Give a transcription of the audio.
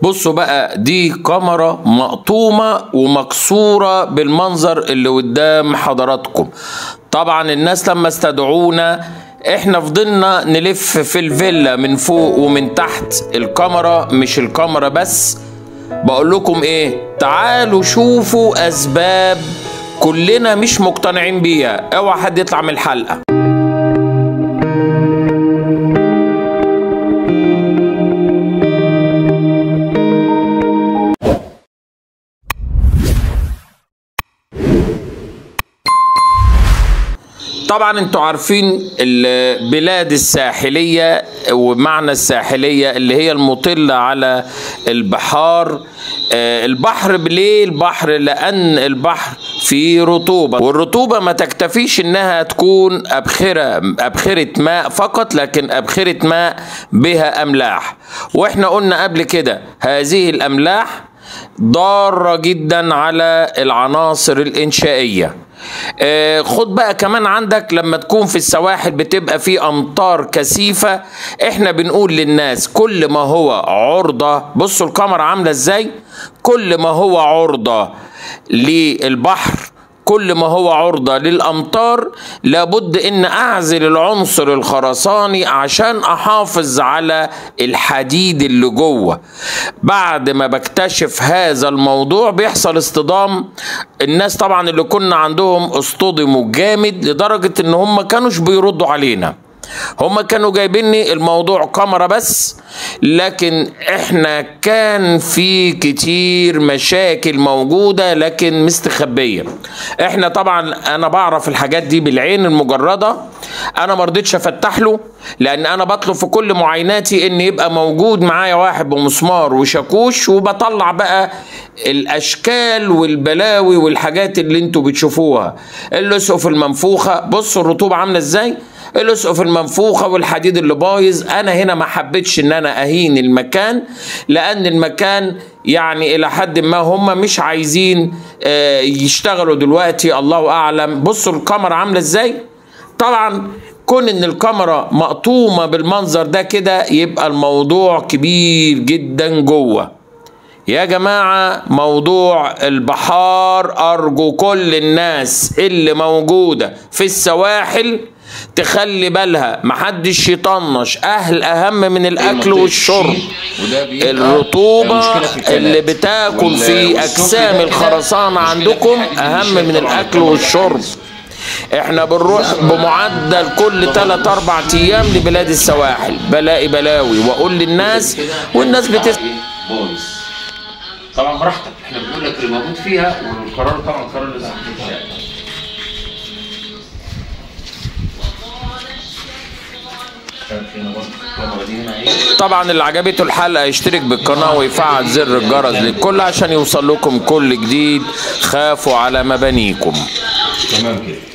بصوا بقى دي كاميرا مقطومة ومكسورة بالمنظر اللي قدام حضراتكم طبعا الناس لما استدعونا احنا فضلنا نلف في الفيلا من فوق ومن تحت الكاميرا مش الكاميرا بس بقول لكم ايه تعالوا شوفوا اسباب كلنا مش مقتنعين بيها اوعى حد يطلع من الحلقه طبعا انتوا عارفين البلاد الساحلية ومعنى الساحلية اللي هي المطلة على البحار آه، البحر ليه البحر لأن البحر فيه رطوبة والرطوبة ما تكتفيش انها تكون أبخرة أبخرة ماء فقط لكن أبخرة ماء بها أملاح واحنا قلنا قبل كده هذه الأملاح ضارة جدا على العناصر الإنشائية آه، خد بقى كمان عندك لما تكون في السواحل بتبقى في امطار كثيفه احنا بنقول للناس كل ما هو عرضه بصوا الكاميرا عامله ازاي كل ما هو عرضه للبحر كل ما هو عرضة للأمطار لابد أن أعزل العنصر الخرساني عشان أحافظ على الحديد اللي جوه بعد ما بكتشف هذا الموضوع بيحصل اصطدام الناس طبعا اللي كنا عندهم اصطدموا جامد لدرجة ان هم كانوش بيردوا علينا هما كانوا جايبيني الموضوع كاميرا بس لكن احنا كان في كتير مشاكل موجودة لكن مستخبية احنا طبعا انا بعرف الحاجات دي بالعين المجردة انا مرضتش افتح له لان انا بطلب في كل معايناتي ان يبقى موجود معايا واحد بمسمار وشاكوش وبطلع بقى الاشكال والبلاوي والحاجات اللي انتوا بتشوفوها الاسقف المنفوخة بصوا الرطوبة عاملة ازاي الاسقف المنفوخه والحديد اللي بايظ انا هنا ما حبيتش ان انا اهين المكان لان المكان يعني الى حد ما هم مش عايزين آه، يشتغلوا دلوقتي الله اعلم بصوا الكاميرا عامله ازاي طبعا كون ان الكاميرا مقطومه بالمنظر ده كده يبقى الموضوع كبير جدا جوه يا جماعة موضوع البحار أرجو كل الناس اللي موجودة في السواحل تخلي بالها محدش يطنش أهل أهم من الأكل والشرب الرطوبة اللي بتاكل في أجسام الخرسانة عندكم أهم من الأكل والشرب احنا بنروح بمعدل كل 3 4 ايام لبلاد السواحل بلاقي بلاوي واقول للناس والناس بتس بويز طبعا براحتك احنا بنقول لك اللي موجود فيها والقرار طبعا قرار لازم شايف هنا برضه الكاميرا دي هنا اهي طبعا اللي عجبته الحلقه يشترك بالقناه ويفعل زر الجرس للكل عشان يوصل لكم كل جديد خافوا على مبانيكم تمام كده